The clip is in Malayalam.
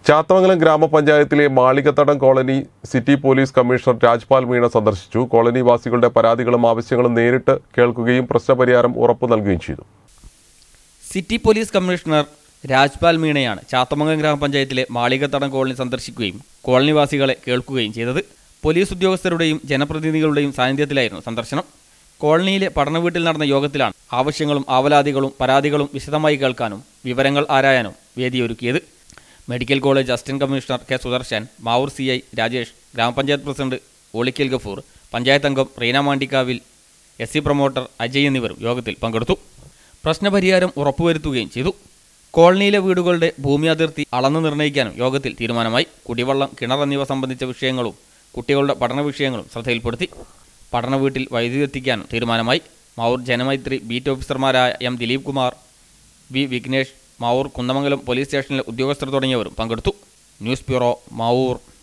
ചാത്തമംഗലം ഗ്രാമപഞ്ചായത്തിലെ Malikathadam colony city police commissioner Rajpal Meena സന്ദർശിച്ചു കോളനി വാസികളുടെ പരാതികളും ആവശ്യങ്ങളും നേരിട്ട് കേൾക്കുകയും പ്രശ്നപരിഹാരം ഉറപ്പു നൽകുകയും ചെയ്തു സിറ്റി പോലീസ് കമ്മീഷണർ രാജ്പാൽ മീണയാണ് ചാത്തമംഗലം ഗ്രാമപഞ്ചായത്തിലെ മാളികത്തടം കോളനി സന്ദർശിക്കുകയും കോളനിവാസികളെ കേൾക്കുകയും ചെയ്തത് പോലീസ് ഉദ്യോഗസ്ഥരുടെയും ജനപ്രതിനിധികളുടെയും സാന്നിധ്യത്തിലായിരുന്നു സന്ദർശനം കോളനിയിലെ പഠനവീട്ടിൽ നടന്ന യോഗത്തിലാണ് ആവശ്യങ്ങളും ആവലാതികളും പരാതികളും വിശദമായി കേൾക്കാനും വിവരങ്ങൾ ആരായാനും വേദിയൊരുക്കിയത് medical college assistant commissioner K Sudarshan Mavoor C I Rajesh ഗ്രാമപഞ്ചായത്ത് പ്രസിഡന്റ് ഒളിക്കൽ ഗഫൂർ പഞ്ചായത്ത് അംഗം Reena Mandikkavil S C promoter Ajay എന്നിവരും യോഗത്തിൽ പങ്കെടുത്തു പ്രശ്നപരിഹാരം ഉറപ്പുവരുത്തുകയും ചെയ്തു കോളനിയിലെ വീടുകളുടെ ഭൂമി അതിർത്തി അളന്നു നിർണ്ണയിക്കാനും യോഗത്തിൽ തീരുമാനമായി കുടിവെള്ളം കിണർ എന്നിവ സംബന്ധിച്ച വിഷയങ്ങളും കുട്ടികളുടെ പഠന വിഷയങ്ങളും ശ്രദ്ധയിൽപ്പെടുത്തി പഠന വീട്ടിൽ വൈദ്യുതി എത്തിക്കാനും തീരുമാനമായി മാവൂർ ജനമൈത്രി ബീറ്റ് ഓഫീസർമാരായ M Dileep Kumar V Vignesh Mavoor Kunnamangalam police സ്റ്റേഷനിലെ ഉദ്യോഗസ്ഥർ തുടങ്ങിയവരും പങ്കെടുത്തു ന്യൂസ് ബ്യൂറോ മാവൂർ